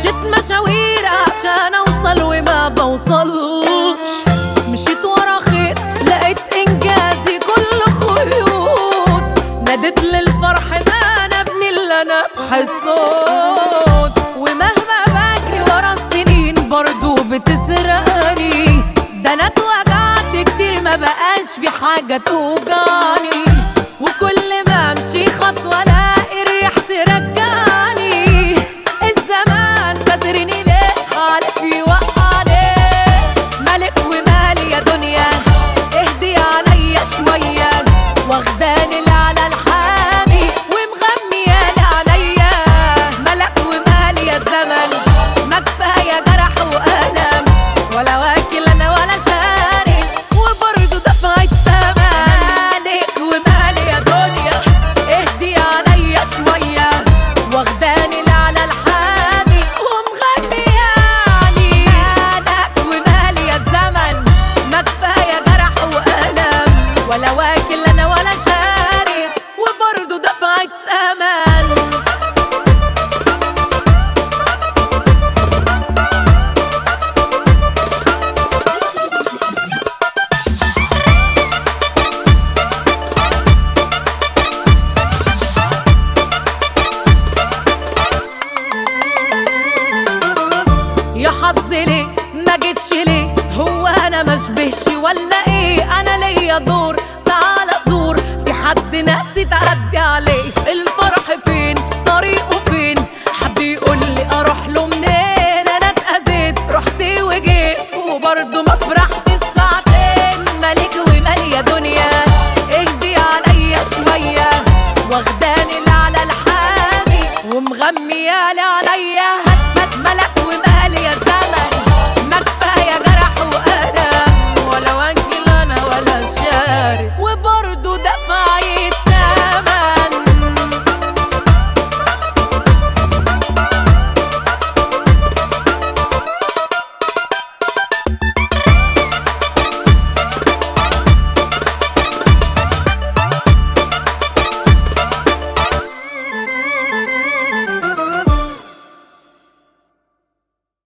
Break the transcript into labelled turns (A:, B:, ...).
A: مشيت مشاوير عشان اوصل وما بوصلش مشيت ورا خيط لقيت انجازي كله خيوط ناديت للفرح ما انا ابني اللي انا بحسود ومهما بجري ورا السنين برضو بتسرقني ده انا اتوجعت كتير ما بقاش في حاجة توجعني وكل ما امشي خطوة الاقي الريح ترجعني الزمان كسرني ليه عارف يوقعني ملك ومالي يا دنيا اهدي عليا شوية واخداني لعلى الحامي ومغمية عليا ملك ومالي يا زمن ما كفاية جرح وألم ولا واكل أنا ولا شاري وبرضه دفع الثمن مالك ومالي يا دنيا اهدي عليا شوية واخداني لعلى الحامي ومغمياني مالك ومالي يا زمن ما كفاية جرح وألم ولا واكل أنا ولا شاري وبرضه دفع الثمن يا حظي ليه ما جيتش ليه هو انا مشبهش ولا ايه انا ليا دور تعال زور في حد ناسي تعدي عليه الفرح فين طريقه فين حد يقول لي اروح له منين انا اتاذيت رحت وجيت وبرضه ما فرحتش ساعتين مالك ومالي يا دنيا اهدي عليا شويه واخداني لعلى الحامي ومغميالي عليا